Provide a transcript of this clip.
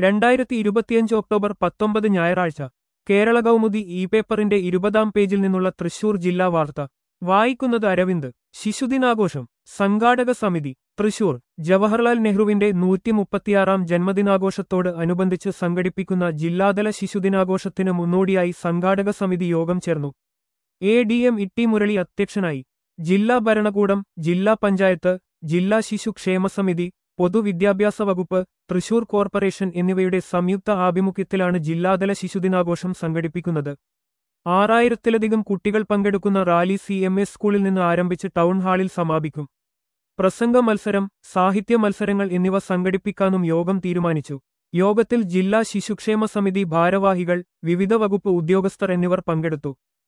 രണ്ടായിരത്തി ഇരുപത്തിയഞ്ച് ഒക്ടോബർ പത്തൊമ്പത് ഞായറാഴ്ച കേരള കൗമുദി ഇ പേപ്പറിന്റെ ഇരുപതാം പേജിൽ നിന്നുള്ള തൃശൂർ ജില്ലാ വാർത്ത വായിക്കുന്നത് അരവിന്ദ് ശിശുദിനാഘോഷം സംഘാടക സമിതി തൃശൂർ ജവഹർലാൽ നെഹ്റുവിന്റെ നൂറ്റി മുപ്പത്തിയാറാം ജന്മദിനാഘോഷത്തോട് അനുബന്ധിച്ച് സംഘടിപ്പിക്കുന്ന ജില്ലാതല ശിശുദിനാഘോഷത്തിന് മുന്നോടിയായി സംഘാടക സമിതി യോഗം ചേർന്നു A D M Itty Murali അധ്യക്ഷനായി ജില്ലാ ഭരണകൂടം ജില്ലാ പഞ്ചായത്ത് ജില്ലാ ശിശു ക്ഷേമ സമിതി പൊതുവിദ്യാഭ്യാസ വകുപ്പ് തൃശൂർ കോർപ്പറേഷൻ എന്നിവയുടെ സംയുക്ത ആഭിമുഖ്യത്തിലാണ് ജില്ലാതല ശിശുദിനാഘോഷം സംഘടിപ്പിക്കുന്നത് ആറായിരത്തിലധികം കുട്ടികൾ പങ്കെടുക്കുന്ന റാലി സി എം എസ് സ്കൂളിൽ നിന്ന് ആരംഭിച്ച് ടൗൺ ഹാളിൽ സമാപിക്കും പ്രസംഗ മത്സരം സാഹിത്യ മത്സരങ്ങൾ എന്നിവ സംഘടിപ്പിക്കാനും യോഗം തീരുമാനിച്ചു യോഗത്തിൽ ജില്ലാ ശിശുക്ഷേമ സമിതി ഭാരവാഹികൾ വിവിധ വകുപ്പ് ഉദ്യോഗസ്ഥർ എന്നിവർ പങ്കെടുത്തു